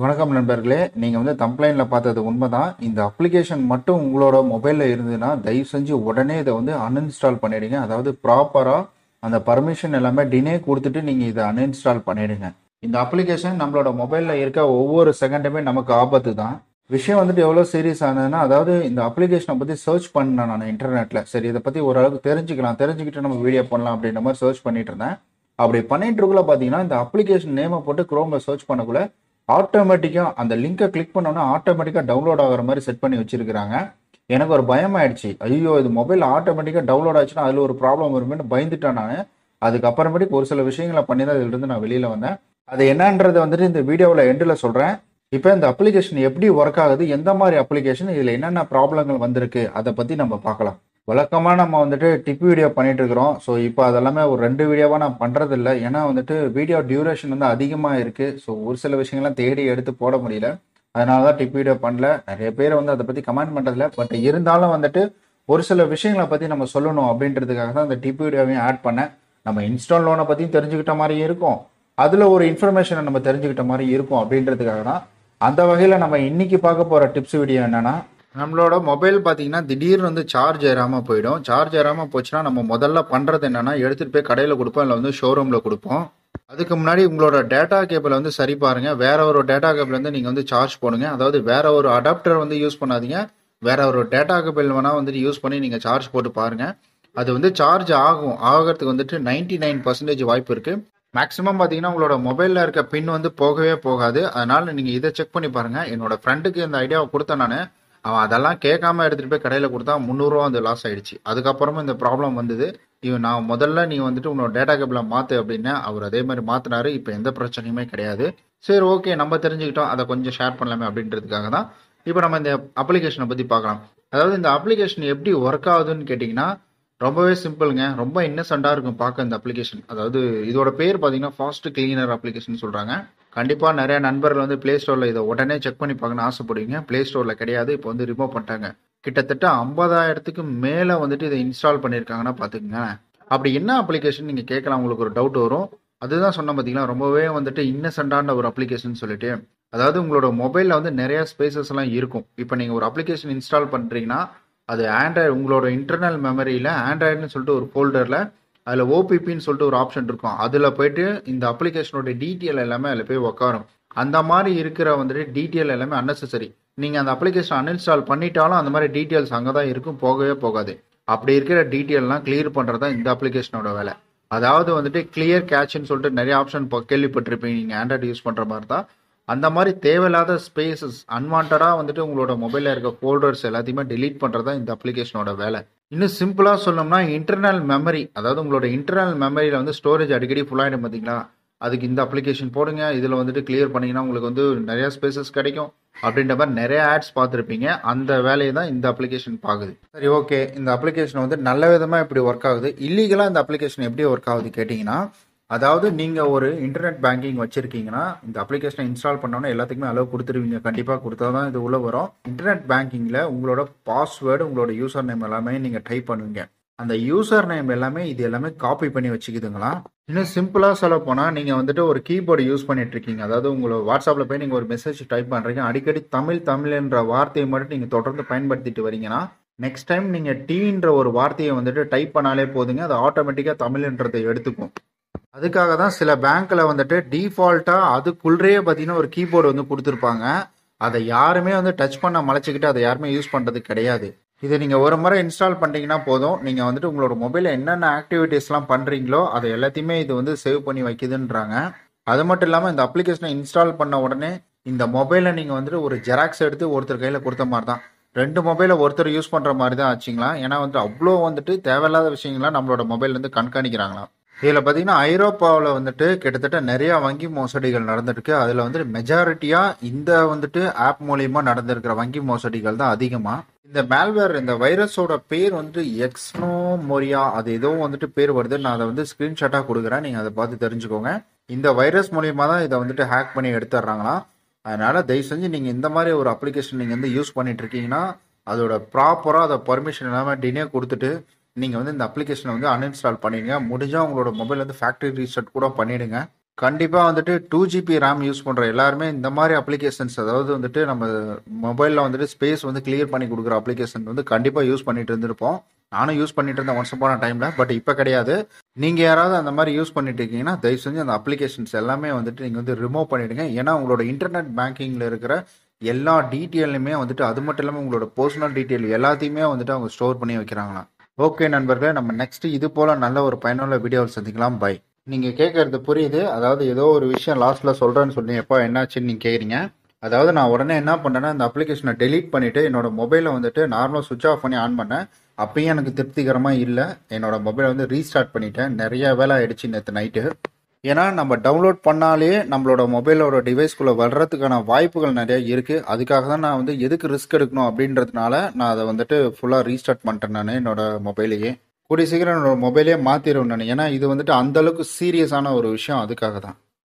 வணக்கம் நண்பர்களே நீங்கள் வந்து கம்ப்ளைண்டில் பார்த்தது உண்மைதான் இந்த அப்ளிகேஷன் மட்டும் உங்களோட மொபைலில் இருந்ததுன்னா தயவு செஞ்சு உடனே இதை வந்து அன்இன்ஸ்டால் பண்ணிடுங்க அதாவது ப்ராப்பராக அந்த பர்மிஷன் எல்லாமே டினே கொடுத்துட்டு நீங்கள் இதை அன்இன்ஸ்டால் பண்ணிடுங்க இந்த அப்ளிகேஷன் நம்மளோட மொபைலில் இருக்க ஒவ்வொரு செகண்டுமே நமக்கு ஆபத்து தான் விஷயம் வந்துட்டு எவ்வளோ சீரியஸ் ஆனதுன்னா அதாவது இந்த அப்ளிகேஷனை பற்றி சர்ச் பண்ணேன் நான் இன்டர்நெட்டில் சரி இதை பற்றி ஓரளவுக்கு தெரிஞ்சுக்கலாம் தெரிஞ்சுக்கிட்டு நம்ம வீடியோ பண்ணலாம் அப்படின்ற மாதிரி சர்ச் பண்ணிட்டு இருந்தேன் அப்படி பண்ணிட்டு இருக்குள்ள பார்த்தீங்கன்னா இந்த அப்ளிகேஷன் நேமை போட்டு குரோமில் சர்ச் பண்ணக்குள்ள ஆட்டோமேட்டிக்காக அந்த லிங்கை கிளிக் பண்ணோன்னா ஆட்டோமேட்டிக்காக டவுன்லோட் ஆகிற மாதிரி செட் பண்ணி வச்சிருக்கிறாங்க எனக்கு ஒரு பயம் ஆயிடுச்சு ஐயோ இது மொபைல் ஆட்டோமேட்டிக்காக டவுன்லோட் ஆச்சுன்னா அதில் ஒரு ப்ராப்ளம் வருமேன்னு பயந்துட்டேன் நான் அதுக்கப்புறமேட்டுக்கு ஒரு சில விஷயங்களை பண்ணி தான் இதிலிருந்து நான் வெளியில் வந்தேன் அது என்னன்றதை வந்துட்டு இந்த வீடியோவில் எண்டில் சொல்கிறேன் இப்போ இந்த அப்ளிகேஷன் எப்படி ஒர்க் ஆகுது எந்த மாதிரி அப்ளிகேஷன் இதில் என்னென்ன ப்ராப்ளங்கள் வந்திருக்கு அதை பற்றி நம்ம பார்க்கலாம் வழக்கமாக நம்ம வந்துட்டு டிப் வீடியோ பண்ணிட்டு இருக்கிறோம் ஸோ இப்போ அதெல்லாமே ஒரு ரெண்டு வீடியோவாக நான் பண்ணுறது இல்லை ஏன்னா வந்துட்டு வீடியோ டியூரேஷன் வந்து அதிகமாக இருக்குது ஸோ ஒரு சில விஷயங்கள்லாம் தேடி எடுத்து போட முடியல அதனால தான் டிப் வீடியோ பண்ணல நிறைய பேர் வந்து அதை பற்றி கமெண்ட் பண்ணுறதில்ல பட் இருந்தாலும் வந்துட்டு ஒரு சில விஷயங்களை பற்றி நம்ம சொல்லணும் அப்படின்றதுக்காக தான் இந்த டிப் வீடியோவையும் ஆட் பண்ணேன் நம்ம இன்ஸ்டால் லோனை பற்றியும் தெரிஞ்சுக்கிட்ட மாதிரி இருக்கும் அதில் ஒரு இன்ஃபர்மேஷனை நம்ம தெரிஞ்சுக்கிட்ட மாதிரி இருக்கும் அப்படின்றதுக்காக தான் அந்த வகையில் நம்ம இன்னைக்கு பார்க்க போகிற டிப்ஸ் வீடியோ என்னன்னா நம்மளோட மொபைல் பார்த்தீங்கன்னா திடீர்னு வந்து சார்ஜ் ஏறாமல் போயிடும் சார்ஜ் ஏறாமல் போச்சுன்னா நம்ம முதல்ல பண்ணுறது என்னன்னா எடுத்துகிட்டு போய் கடையில் கொடுப்போம் இல்லை வந்து ஷோரூமில் கொடுப்போம் அதுக்கு முன்னாடி உங்களோட டேட்டா கேபிளை வந்து சரி பாருங்க வேற ஒரு டேட்டா கேபிள் வந்து நீங்கள் வந்து சார்ஜ் போடுங்க அதாவது வேற ஒரு அடாப்டர் வந்து யூஸ் பண்ணாதீங்க வேற ஒரு டேட்டா கேபிள் வேணால் வந்துட்டு யூஸ் பண்ணி நீங்கள் சார்ஜ் போட்டு பாருங்க அது வந்து சார்ஜ் ஆகும் ஆகிறதுக்கு வந்துட்டு நைன்டி நைன் பர்சன்டேஜ் வாய்ப்பு இருக்கு மேக்ஸிமம் பார்த்தீங்கன்னா உங்களோட மொபைலில் இருக்க பின் வந்து போகவே போகாது அதனால நீங்கள் இதை செக் பண்ணி பாருங்க என்னோட ஃப்ரெண்டுக்கு இந்த ஐடியாவை கொடுத்தேன் நான் அவன் அதெல்லாம் கேட்காம எடுத்துட்டு போய் கடையில் கொடுத்தா முந்நூறுரூவா வந்து லாஸ் ஆயிடுச்சு அதுக்கப்புறமா இந்த ப்ராப்ளம் வந்தது இவன் நான் முதல்ல நீ வந்துட்டு உன்னோட டேட்டா கேபிளை மாற்று அப்படின்னா அவர் அதே மாதிரி மாற்றினாரு இப்போ எந்த பிரச்சனையுமே கிடையாது சரி ஓகே நம்ம தெரிஞ்சுக்கிட்டோம் அதை கொஞ்சம் ஷேர் பண்ணலாமே அப்படின்றதுக்காக தான் இப்போ நம்ம இந்த அப்ளிகேஷனை பற்றி பார்க்கலாம் அதாவது இந்த அப்ளிகேஷன் எப்படி ஒர்க் ஆகுதுன்னு கேட்டிங்கன்னா ரொம்பவே சிம்பிளுங்க ரொம்ப இன்னசென்ட்டாக இருக்கும் பார்க்க இந்த அப்ளிகேஷன் அதாவது இதோட பேர் பார்த்தீங்கன்னா ஃபாஸ்ட் கிளீனர் அப்ளிகேஷன் சொல்கிறாங்க கண்டிப்பாக நிறைய நண்பர்கள் வந்து ப்ளே ஸ்டோரில் இதை உடனே செக் பண்ணி பார்க்கணும்னு ஆசைப்படுவீங்க ப்ளே ஸ்டோரில் கிடையாது இப்போ வந்து ரிமூவ் பண்ணிட்டாங்க கிட்டத்தட்ட ஐம்பதாயிரத்துக்கு மேலே வந்துட்டு இதை இன்ஸ்டால் பண்ணியிருக்காங்கன்னா பார்த்துக்குங்க அப்படி என்ன அப்ளிகேஷன் நீங்கள் கேட்கலாம் உங்களுக்கு ஒரு டவுட் வரும் அதுதான் சொன்ன பார்த்தீங்களா ரொம்பவே வந்துட்டு இன்னசென்ட்டான ஒரு அப்ளிகேஷன் சொல்லிட்டு அதாவது உங்களோட மொபைலில் வந்து நிறைய ஸ்பேசஸ் எல்லாம் இருக்கும் இப்போ நீங்கள் ஒரு அப்ளிகேஷன் இன்ஸ்டால் பண்ணுறீங்கன்னா அது ஆண்ட்ராய்டு உங்களோட இன்டர்னல் மெமரியில் ஆண்ட்ராய்டுன்னு சொல்லிட்டு ஒரு ஃபோல்டரில் அதில் ஓபிபின்னு சொல்லிட்டு ஒரு ஆப்ஷன் இருக்கும் அதில் போயிட்டு இந்த அப்ளிகேஷனோட டீட்டெயில் எல்லாமே அதில் போய் உட்காரும் அந்த மாதிரி இருக்கிற வந்துட்டு டீட்டெயில் எல்லாமே அன்னெசரி நீங்கள் அந்த அப்ளிகேஷன் அன்இன்ஸ்டால் பண்ணிட்டாலும் அந்த மாதிரி டீட்டெயில்ஸ் அங்கே தான் இருக்கும் போகவே போகாது அப்படி இருக்கிற டீட்டெயில்லாம் கிளியர் பண்ணுறது தான் இந்த அப்ளிகேஷனோட வேலை அதாவது வந்துட்டு கிளியர் கேட்ச்னு சொல்லிட்டு நிறைய ஆப்ஷன் இப்போ கேள்விப்பட்டிருப்பீங்க நீங்கள் ஆண்ட்ராய்டு யூஸ் பண்ணுற மாதிரி தான் அந்த மாதிரி தேவையில்லாத ஸ்பேசஸ் அன்வான்டாக வந்துட்டு உங்களோட மொபைலில் இருக்க ஃபோல்டர்ஸ் எல்லாத்தையுமே டெலீட் பண்ணுறது தான் இந்த அப்ளிகேஷனோட வேலை இன்னும் சிம்பிளாக சொல்லணும்னா இன்டர்னல் மெமரி அதாவது உங்களோட இன்டர்னல் மெமரியில் வந்து ஸ்டோரேஜ் அடிக்கடி ஃபுல் ஆகிடும் பார்த்தீங்களா அதுக்கு இந்த அப்ளிகேஷன் போடுங்க இதில் வந்துட்டு கிளியர் பண்ணிங்கன்னா உங்களுக்கு வந்து நிறைய ஸ்பேசஸ் கிடைக்கும் அப்படின்ற மாதிரி நிறைய ஆட்ஸ் பார்த்துருப்பீங்க அந்த வேலையை தான் இந்த அப்ளிகேஷன் பார்க்குது சரி ஓகே இந்த அப்ளிகேஷன் வந்து நல்ல விதமாக எப்படி ஒர்க் ஆகுது இல்லீகலாக இந்த அப்ளிகேஷன் எப்படி ஒர்க் ஆகுது கேட்டிங்கன்னா அதாவது நீங்கள் ஒரு இன்டர்நெட் பேங்கிங் வச்சுருக்கீங்கன்னா இந்த அப்ளிகேஷனை இன்ஸ்டால் பண்ணோன்னே எல்லாத்துக்குமே அளவு கொடுத்துருவீங்க கண்டிப்பாக கொடுத்தா தான் இது உள்ளே வரும் இன்டர்நெட் பேங்கிங்கில் உங்களோட பாஸ்வேர்டு உங்களோட யூசர் நேம் எல்லாமே நீங்கள் டைப் பண்ணுவீங்க அந்த யூசர் நேம் எல்லாமே இது எல்லாமே காப்பி பண்ணி வச்சுக்குதுங்களா இன்னும் சிம்பிளாக சொல்ல போனால் நீங்கள் வந்துட்டு ஒரு கீபோர்டு யூஸ் பண்ணிட்டு இருக்கீங்க அதாவது உங்களோட வாட்ஸ்அப்பில் போய் நீங்கள் ஒரு மெசேஜ் டைப் பண்ணுறீங்க அடிக்கடி தமிழ் தமிழ்ன்ற வார்த்தையை மட்டும் நீங்கள் தொடர்ந்து பயன்படுத்திட்டு வரீங்கன்னா நெக்ஸ்ட் டைம் நீங்கள் டீன்ற ஒரு வார்த்தையை வந்துட்டு டைப் பண்ணாலே போதுங்க அது ஆட்டோமேட்டிக்காக தமிழ்ன்றதை எடுத்துக்கும் அதுக்காக தான் சில பேங்க்கில் வந்துட்டு டிஃபால்ட்டாக அதுக்குள்ளேயே பார்த்தீங்கன்னா ஒரு கீபோர்டு வந்து கொடுத்துருப்பாங்க அதை யாருமே வந்து டச் பண்ண மலைச்சிக்கிட்டு அதை யாருமே யூஸ் பண்ணுறது கிடையாது இதை நீங்கள் ஒரு முறை இன்ஸ்டால் பண்ணிட்டீங்கன்னா போதும் நீங்கள் வந்துட்டு உங்களோட மொபைலில் என்னென்ன ஆக்டிவிட்டீஸ்லாம் பண்ணுறீங்களோ அதை எல்லாத்தையுமே இது வந்து சேவ் பண்ணி வைக்குதுன்றாங்க அது மட்டும் இல்லாமல் இந்த அப்ளிகேஷனை இன்ஸ்டால் பண்ண உடனே இந்த மொபைலை நீங்கள் வந்துட்டு ஒரு ஜெராக்ஸ் எடுத்து ஒருத்தர் கையில் கொடுத்த மாதிரி தான் ரெண்டு மொபைலை ஒருத்தர் யூஸ் பண்ணுற மாதிரி தான் ஆச்சுங்களா ஏன்னா வந்துட்டு அவ்வளோ வந்துட்டு தேவையில்லாத விஷயங்கள்லாம் நம்மளோட மொபைல்லேருந்து கண்காணிக்கிறாங்களாம் இதில் பார்த்தீங்கன்னா ஐரோப்பாவில் வந்துட்டு கிட்டத்தட்ட நிறைய வங்கி மோசடிகள் நடந்திருக்கு அதில் வந்துட்டு மெஜாரிட்டியாக இந்த வந்துட்டு ஆப் மூலியமாக நடந்திருக்கிற வங்கி மோசடிகள் தான் அதிகமாக இந்த மேல்வேர் இந்த வைரஸோட பேர் வந்துட்டு எக்ஸ்னோ மோரியா அது ஏதோ வந்துட்டு பேர் வருது நான் அதை வந்து ஸ்க்ரீன்ஷாட்டாக கொடுக்குறேன் நீங்கள் அதை பார்த்து தெரிஞ்சுக்கோங்க இந்த வைரஸ் மூலியமாக தான் இதை வந்துட்டு ஹேக் பண்ணி எடுத்துடுறாங்களாம் அதனால தயவு செஞ்சு நீங்கள் இந்த மாதிரி ஒரு அப்ளிகேஷன் நீங்கள் வந்து யூஸ் பண்ணிட்டு இருக்கீங்கன்னா அதோட ப்ராப்பராக அதை பர்மிஷன் இல்லாமல் டினே கொடுத்துட்டு நீங்கள் வந்து இந்த அப்ளிகேஷனை வந்து அன்இன்ஸ்டால் பண்ணிடுங்க முடிஞ்சால் உங்களோட மொபைல் வந்து ஃபேக்ட்ரி ரீசெட் கூட பண்ணிடுங்க கண்டிப்பாக வந்துட்டு டூ ஜிபி ரேம் யூஸ் பண்ணுற எல்லாருமே இந்த மாதிரி அப்ளிகேஷன்ஸ் அதாவது வந்துட்டு நம்ம மொபைலில் வந்துட்டு ஸ்பேஸ் வந்து கிளியர் பண்ணி கொடுக்குற அப்ளிகேஷன் வந்து கண்டிப்பாக யூஸ் பண்ணிட்டு இருந்திருப்போம் நானும் யூஸ் பண்ணிட்டு இருந்தேன் ஒன்ஸ் போன டைமில் பட் இப்போ கிடையாது நீங்கள் யாராவது அந்த மாதிரி யூஸ் பண்ணிட்டு இருக்கீங்கன்னா தயவு செஞ்சு அந்த அப்ளிகேஷன்ஸ் எல்லாமே வந்துட்டு நீங்கள் வந்து ரிமூவ் பண்ணிடுங்க ஏன்னா உங்களோட இன்டர்நெட் பேங்கிங்கில் இருக்கிற எல்லா டீட்டெயிலுமே வந்துட்டு அது மட்டும் இல்லாமல் உங்களோட பர்சனல் டீட்டெயில் எல்லாத்தையுமே வந்துட்டு அவங்க ஸ்டோர் பண்ணி வைக்கிறாங்களாம் ஓகே நண்பர்களே நம்ம நெக்ஸ்ட் இது போல நல்ல ஒரு பயனுள்ள வீடியோவில் சந்திக்கலாம் பை நீங்கள் கேட்கறது புரியுது அதாவது ஏதோ ஒரு விஷயம் லாஸ்ட்டில் சொல்கிறேன்னு சொல்லி எப்போ என்னாச்சுன்னு நீங்கள் கேட்குறீங்க அதாவது நான் உடனே என்ன பண்ணேன்னா இந்த அப்ளிகேஷனை டெலீட் பண்ணிவிட்டு என்னோட மொபைலை வந்துட்டு நார்மலாக சுவிட்ச் ஆஃப் பண்ணி ஆன் பண்ணேன் அப்பயும் எனக்கு திருப்திகரமாக இல்லை என்னோட மொபைலை வந்து ரீஸ்டார்ட் பண்ணிட்டேன் நிறைய வேலை ஆயிடுச்சு நேற்று நைட்டு ஏன்னா நம்ம டவுன்லோட் பண்ணாலே நம்மளோட மொபைலோட டிவைஸ்குள்ளே வர்றதுக்கான வாய்ப்புகள் நிறைய இருக்குது அதுக்காக தான் நான் வந்து எதுக்கு ரிஸ்க் எடுக்கணும் அப்படின்றதுனால நான் அதை வந்துட்டு ஃபுல்லாக ரீஸ்டார்ட் பண்ணிட்டேன் நான் என்னோட மொபைலையே கூடிய சீக்கிரம் என்னோட மொபைலே மாற்றிடுவேன் நான் ஏன்னா இது வந்துட்டு அந்த அளவுக்கு சீரியஸான ஒரு விஷயம் அதுக்காக தான்